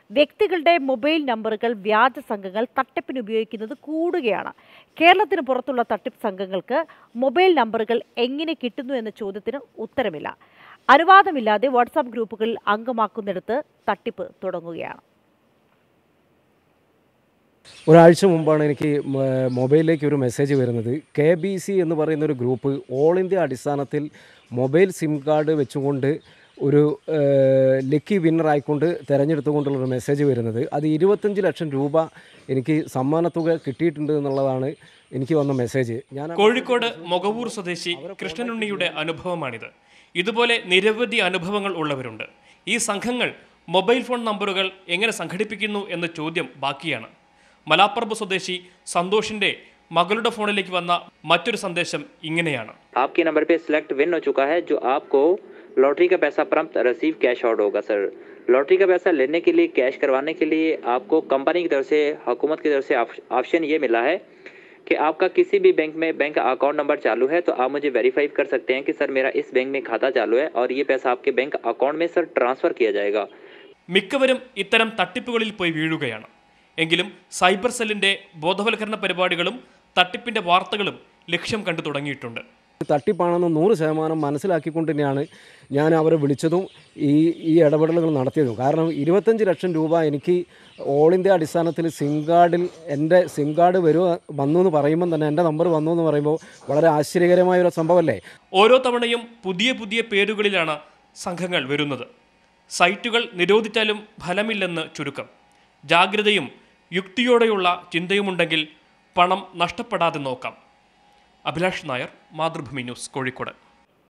വ്യക്തികളുടെ മൊബൈൽ നമ്പറുകൾ വ്യാജ സംഘങ്ങൾ തട്ടിപ്പിന് ഉപയോഗിക്കുന്നത് കൂടുകയാണ് കേരളത്തിന് പുറത്തുള്ള തട്ടിപ്പ് സംഘങ്ങൾക്ക് മൊബൈൽ നമ്പറുകൾ എങ്ങനെ കിട്ടുന്നു എന്ന ചോദ്യത്തിന് ഉത്തരമില്ല അനുവാദമില്ലാതെ വാട്സാപ്പ് ഗ്രൂപ്പുകളിൽ അംഗമാക്കുന്നിടത്ത് തട്ടിപ്പ് തുടങ്ങുകയാണ് ഒരാഴ്ച മുമ്പാണ് എനിക്ക് മ- മൊബൈലിലേക്ക് ഒരു മെസ്സേജ് വരുന്നത് കെ ബി സി എന്ന് പറയുന്ന ഒരു ഗ്രൂപ്പ് ഓൾ ഇന്ത്യ അടിസ്ഥാനത്തിൽ മൊബൈൽ സിം കാർഡ് വെച്ചുകൊണ്ട് ഒരു ഏഹ്, ലക്കി വിന്നർ ആയിക്കൊണ്ട് തിരഞ്ഞെടുത്തുകൊണ്ടുള്ള ഒരു മെസ്സേജ് വരുന്നത് അത് ഇരുപത്തഞ്ച് ലക്ഷം രൂപ എനിക്ക് സമ്മാനത്തുക കിട്ടിയിട്ടുണ്ട് എന്നുള്ളതാണ് എനിക്ക് വന്ന മെസ്സേജ് ഞാൻ കോഴിക്കോട് മൊകവൂർ സ്വദേശി കൃഷ്ണനുണ്ണിയുടെ അനുഭവമാണിത് ഇതുപോലെ നിരവധി അനുഭവങ്ങൾ ഉള്ളവരുണ്ട് ഈ സംഘങ്ങൾ മൊബൈൽ ഫോൺ നമ്പറുകൾ എങ്ങനെ സംഘടിപ്പിക്കുന്നു എന്ന ചോദ്യം ബാക്കിയാണ് മലാപ്പറമ്പ് സ്വദേശി സന്തോഷിന്റെ മകളുടെ ഫോണിലേക്ക് വന്ന മറ്റൊരു സന്ദേശം ഇങ്ങനെയാണ് आपके नंबर पे सिलेक्ट विन हो चुका है जो आपको लॉटरी का पैसा प्रम्प्त रिसीव कैश आउट होगा सर लॉटरी का पैसा लेने के लिए कैश करवाने के लिए आपको कंपनी की तरफ से हुकूमत की तरफ से ऑप्शन ये मिला है कि आपका किसी भी बैंक में बैंक अकाउंट नंबर चालू है तो आप मुझे वेरीफाई कर सकते हैं कि सर मेरा इस बैंक में खाता चालू है और ये पैसा आपके बैंक अकाउंट में सर ट्रांसफ़र किया जाएगा മിക്കവരും ഇത്തരം തട്ടിപ്പുകളിൽ പോയി വീഴുകയാണ് എങ്കിലും സൈബർ സെല്ലിന്റെ ബോധവൽക്കരണ പരിപാടികളും തട്ടിപ്പിന്റെ വാർത്തകളും ലക്ഷ്യം കണ്ടു തുടങ്ങിയിട്ടുണ്ട് തട്ടിപ്പാണെന്ന് നൂറ് ശതമാനം മനസ്സിലാക്കിക്കൊണ്ട് തന്നെയാണ് ഞാൻ അവരെ വിളിച്ചതും ഈ ഈ ഇടപെടലുകൾ നടത്തിയതും കാരണം ഇരുപത്തഞ്ച് ലക്ഷം രൂപ എനിക്ക് ഓൾ ഇന്ത്യ അടിസ്ഥാനത്തിൽ സിം കാർഡിൽ എൻ്റെ സിം കാർഡ് വരുക വന്നു എന്ന് പറയുമ്പോൾ തന്നെ എൻ്റെ നമ്പർ വന്നു എന്ന് പറയുമ്പോൾ വളരെ ആശ്ചര്യകരമായ ഒരു സംഭവമല്ലേ ഓരോ തവണയും പുതിയ പുതിയ പേരുകളിലാണ് സംഘങ്ങൾ വരുന്നത് സൈറ്റുകൾ നിരോധിച്ചാലും ഫലമില്ലെന്ന് ചുരുക്കം ജാഗ്രതയും യുക്തിയോടെയുള്ള ചിന്തയുമുണ്ടെങ്കിൽ പണം നഷ്ടപ്പെടാതെ നോക്കാം അഭിലാഷ് നായർ മാതൃഭൂമി ന്യൂസ് കോഴിക്കോട്